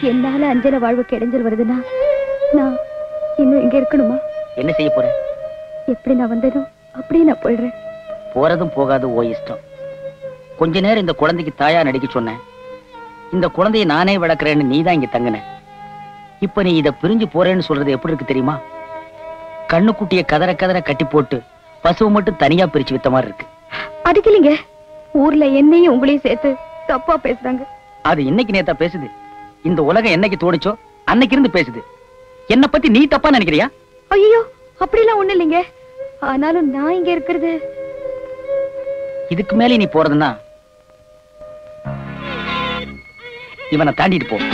என்னால அஞ்சல வாழ்வுக்கு இடைஞ்சல் வருதுன்னா நான் இன்னும் இங்க இருக்கணுமா என்ன செய்ய போற எப்படி நான் வந்தேனோ அப்படியே நான் போயிடுறேன் போறதும் போகாது ஓ இஷ்டம் கொஞ்ச நேரம் இந்த குழந்தைக்கு தாயா நடிக்க சொன்னேன் இந்த குழந்தையை நானே வளர்க்கறேன்னு நீ தான் இங்க தங்குன இப்ப நீ இத பிரிஞ்சு போறேன்னு சொல்றது எப்படி இருக்கு தெரியுமா கண்ணுக்குட்டிய கதற கதற கட்டி போட்டு பசுவை மட்டும் தனியா பிரிச்சு வித்த மாதிரி இருக்கு அதுக்கு இல்லைங்க ஊர்ல என்னையும் உங்களையும் சேர்த்து தப்பா பேசுறாங்க அது இன்னைக்கு நேத்தா பேசுது இந்த உலகம் என்னைக்கு தோணுச்சோ அன்னைக்கு இருந்து பேசுது என்ன பத்தி நீ தப்பா நினைக்கிறியா ஐயோ அப்படிலாம் ஒண்ணு இல்லைங்க ஆனாலும் நான் இங்க இருக்கிறது இதுக்கு மேலே நீ போறதுன்னா இவனை தாண்டிட்டு போ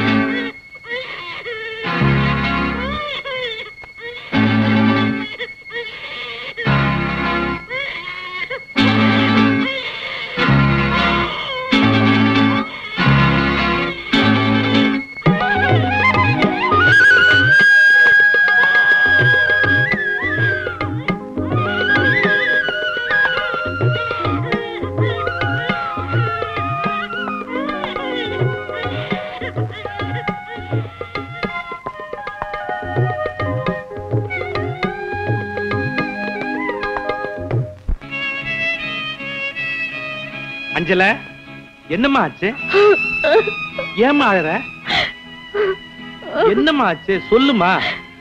அஞ்சல என்னம்மா ஆச்சு ஏம்மா அழற என்னம்மா ஆச்சு சொல்லுமா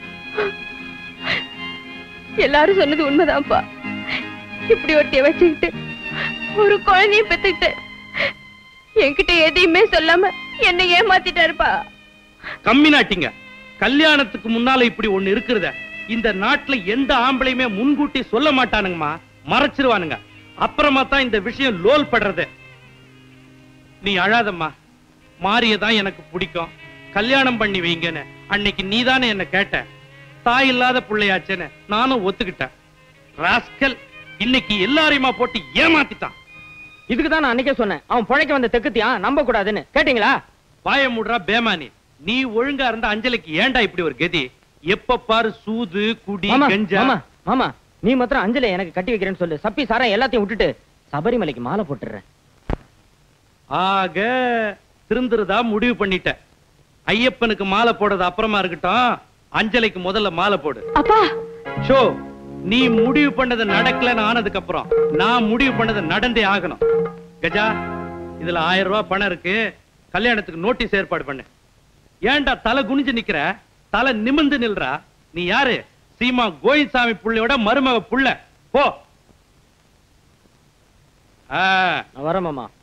எல்லாரும் சொன்னது உண்மைதான்ப்பா இப்படி ஒருத்தைய வச்சுக்கிட்டு ஒரு குழந்தையும் பெத்துக்கிட்டு என்கிட்ட எதையுமே சொல்லாம என்ன ஏமாத்திட்டாருப்பா கம்மி நாட்டிங்க கல்யாணத்துக்கு முன்னால இப்படி ஒண்ணு இருக்குறத இந்த நாட்டுல எந்த ஆம்பளையுமே முன்கூட்டி சொல்ல மாட்டானுங்கம்மா மறைச்சிருவானுங்க அப்புறமா தான் இந்த விஷயம் லோல் படுறது நீ அழாதம்மா மாரியதான் எனக்கு பிடிக்கும் கல்யாணம் பண்ணி வைங்கன்னு அன்னைக்கு நீதானே என்ன கேட்ட தாய் இல்லாத பிள்ளையாச்சேன்னு நானும் ஒத்துக்கிட்டேன் ராஸ்கல் இன்னைக்கு எல்லாரையுமா போட்டு ஏமாத்திட்டான் இதுக்கு தான் நான் அன்னைக்கே சொன்னேன் அவன் புழைக்க வந்த தெக்குத்தியா நம்ப கூடாதுன்னு கேட்டீங்களா வாய முடுறா பேமானி நீ ஒழுங்கா இருந்த அஞ்சலிக்கு ஏன்டா இப்படி ஒரு கதி எப்ப பாரு சூது குடி மாமா கஞ்சா மாமா மாமா நீ மாத்திரம் அஞ்சலை எனக்கு கட்டி வைக்கிறேன்னு சொல்லு சப்பி சாரம் எல்லாத்தையும் விட்டுட்டு சபரிமலைக்கு மாலை போட்டுறேன் ஆக திருந்துறதா முடிவு பண்ணிட்ட ஐயப்பனுக்கு மாலை போடுறது அப்புறமா இருக்கட்டும் அஞ்சலிக்கு முதல்ல மாலை போடு அப்பா ஷோ நீ முடிவு பண்ணது நடக்கலன்னு ஆனதுக்கு அப்புறம் நான் முடிவு பண்ணது நடந்தே ஆகணும் கஜா இதுல ஆயிரம் ரூபாய் பணம் இருக்கு கல்யாணத்துக்கு நோட்டீஸ் ஏற்பாடு பண்ணு ஏன்டா தலை குனிஞ்சு நிக்கிற தலை நிமிர்ந்து நில்றா நீ யாரு சீமா கோயில்சாமி புள்ளையோட மருமக புள்ள போ ஆ நான் வரேன் மாமா